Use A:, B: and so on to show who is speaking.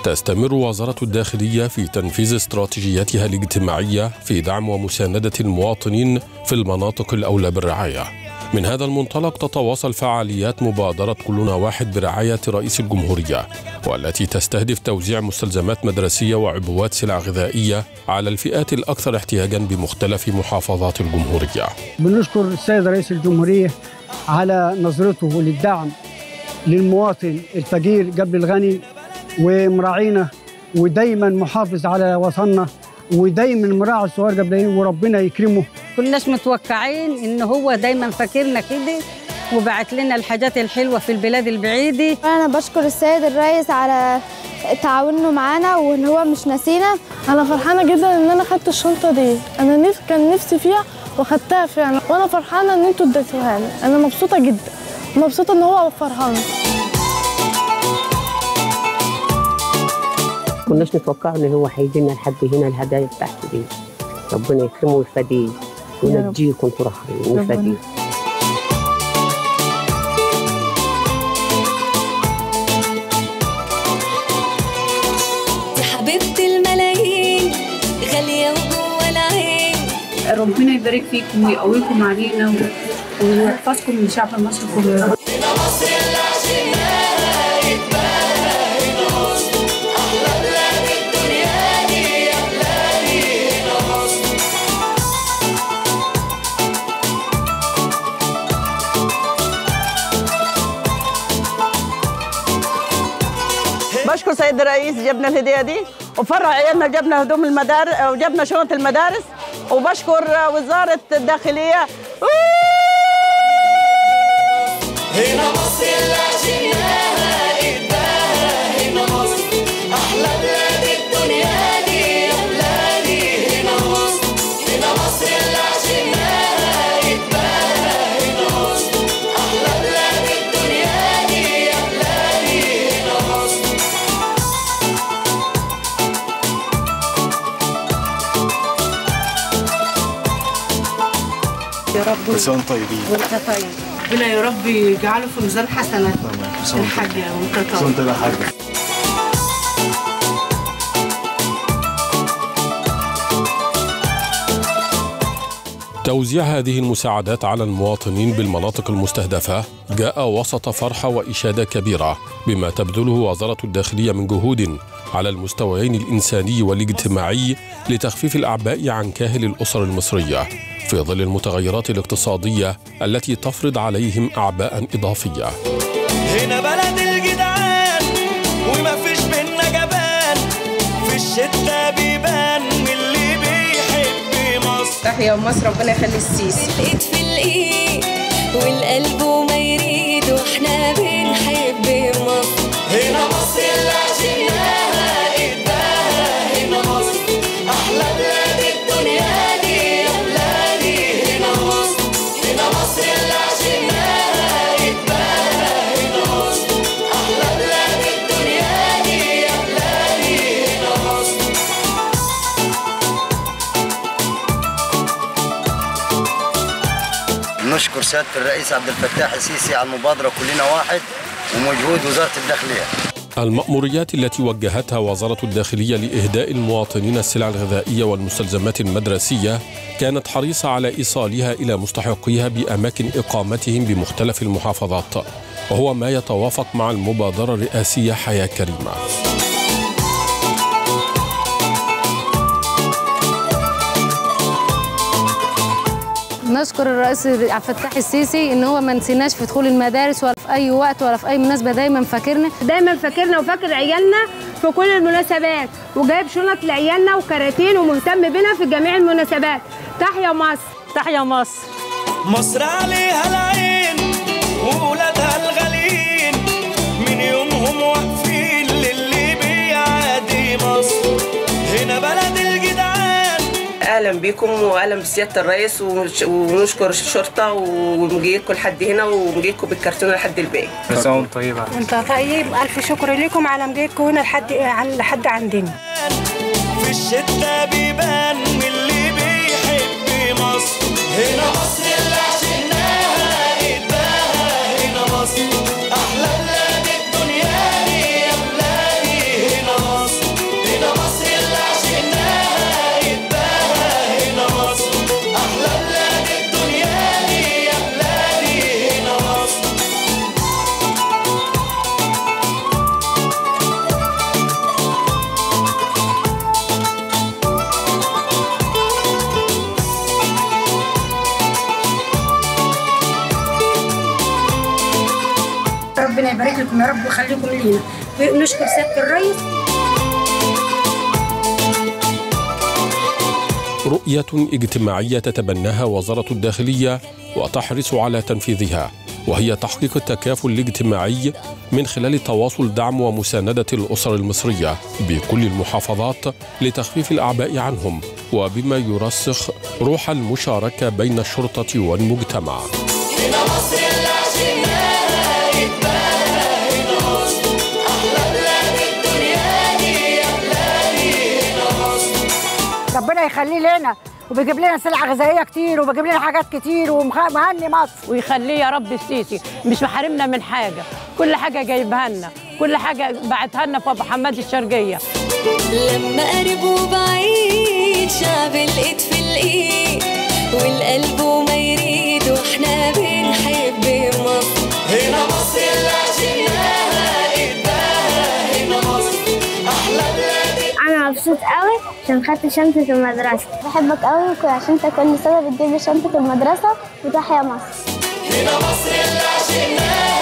A: تستمر وزارة الداخلية في تنفيذ استراتيجيتها الاجتماعية في دعم ومساندة المواطنين في المناطق الأولى بالرعاية. من هذا المنطلق تتواصل فعاليات مبادرة كلنا واحد برعاية رئيس الجمهورية والتي تستهدف توزيع مستلزمات مدرسية وعبوات سلع غذائية على الفئات الأكثر احتياجا بمختلف محافظات الجمهورية.
B: بنشكر السيد رئيس الجمهورية على نظرته للدعم للمواطن الفقير قبل الغني ومراعينا ودايما محافظ على وطننا ودايما مراعي الصغار قبل وربنا يكرمه
C: كناش متوقعين ان هو دايما فاكرنا كده وبعت لنا الحاجات الحلوه في البلاد البعيده
D: انا بشكر السيد الرئيس على تعاونه معانا وان هو مش ناسينا
E: انا فرحانه جدا ان انا خدت الشنطه دي انا نف... كان نفسي فيها وخدتها فعلا وانا فرحانه ان انتوا اديتوها لي انا مبسوطه جدا مبسوطه ان هو فرحان
F: كناش نتوقع ان هو هيجينا لحد هنا الهدايا بتاعته دي ربنا يكرمه ويفديه وينجيكم ترحموا ويفديه
G: دي حبيبة الملايين غالية وجوه العين
H: ربنا يبارك فيكم ويقويكم علينا ويحفظكم من شعب مصر كله
I: بشكر سيد الرئيس جبنا الهديه دي وفرع عيالنا جبنا هدوم المدارس وجبنا شنط المدارس وبشكر وزاره الداخليه
G: هنا مصر اللي عشناها قدها هنا مصر أحلى بلاد الدنيا دي يا بلادي هنا مصر هنا مصر اللي عشناها قدها هنا مصر أحلى بلاد الدنيا دي يا بلادي هنا مصر
H: يا رب
J: كل سنه وانتم طيبين
H: وانت طيب ربنا يا رب يجعله في ميزان حسنات الحاجة وانت
J: كل سنه
H: طيب
J: وانت طيب يا حاجه
A: توزيع هذه المساعدات على المواطنين بالمناطق المستهدفة جاء وسط فرحة وإشادة كبيرة بما تبذله وزارة الداخلية من جهود على المستويين الإنساني والاجتماعي لتخفيف الأعباء عن كاهل الأسر المصرية في ظل المتغيرات الاقتصادية التي تفرض عليهم أعباء إضافية
G: هنا بلد الجدعان وما فيش منا جبان في الشدة بيبان من اللي بيحب مصر
H: تحيا مصر ربنا يخلي السيسي
G: الايد في الايد والقلب وما يريد واحنا بنحب مصر هنا مصر اللي عشناها قدها هنا مصر احلى بلاد الدنيا دي يا بلادي هنا مصر هنا مصر اللي عشناها قدها هنا مصر احلى بلاد الدنيا دي يا بلادي هنا مصر
K: نشكر سيادة الرئيس عبد الفتاح السيسي على المبادرة كلنا واحد ومجهود وزارة الداخلية
A: المأموريات التي وجهتها وزارة الداخلية لإهداء المواطنين السلع الغذائية والمستلزمات المدرسية كانت حريصة على إيصالها إلى مستحقيها بأماكن إقامتهم بمختلف المحافظات وهو ما يتوافق مع المبادرة الرئاسية حياة كريمة
L: نشكر الرئيس عبد الفتاح السيسي ان هو ما نسيناش في دخول المدارس ولا في اي وقت ولا في اي مناسبه دايما فاكرنا
E: دايما فاكرنا وفاكر عيالنا في كل المناسبات وجايب شنط لعيالنا وكراتين ومهتم بنا في جميع المناسبات تحيا مصر
I: تحيا مصر
G: مصر عليها العين وولادها الغاليين من يومهم واقفين للي بيعادي مصر هنا بلد الجدعان
H: اهلا بكم واهلا بسياده الرئيس ونش- ونشكر الشرطه ونجيكم لحد هنا ونجيكم بالكرتونه لحد البيت
J: كل سنه وانتم طيبه
E: انت طيب الف شكر لكم على مجيئكم هنا لحد لحد عندنا
G: في الشدة بيبان من اللي بيحب مصر هنا مصر اللي عشناها قدها هنا مصر أحلى بلاد الدنيا دي يا بلادي هنا مصر
J: ربنا يبارك لكم يا رب ويخليكم لينا ونشكر سياده الرئيس
A: رؤية اجتماعية تتبناها وزارة الداخلية وتحرص على تنفيذها وهي تحقيق التكافل الاجتماعي من خلال تواصل دعم ومساندة الأسر المصرية بكل المحافظات لتخفيف الأعباء عنهم وبما يرسخ روح المشاركة بين الشرطة والمجتمع
G: هنا مصر اللي عشناها اتباهى هنا مصر أحلى بلاد الدنيا دي يا بلادي هنا مصر
M: ربنا يخليه لنا وبيجيب لنا سلع غذائيه كتير وبيجيب لنا حاجات كتير ومهني مصر
I: ويخليه يا رب السيسي مش محارمنا من حاجه كل حاجه جايبها لنا كل حاجه بعتها لنا في ابو حماد الشرقيه
G: لما قرب وبعيد شعب الايد في الايد والقلب وما يريد واحنا بنحب مصر هنا مصر اللي عشناها اتباهى هنا مصر احلى بلاد
N: انا مبسوط قوي عشان خدت شنطه المدرسه
D: بحبك قوي عشان انت كل سنه بتجيب لي شنطه المدرسه وتحيا مصر
G: هنا مصر اللي عشناها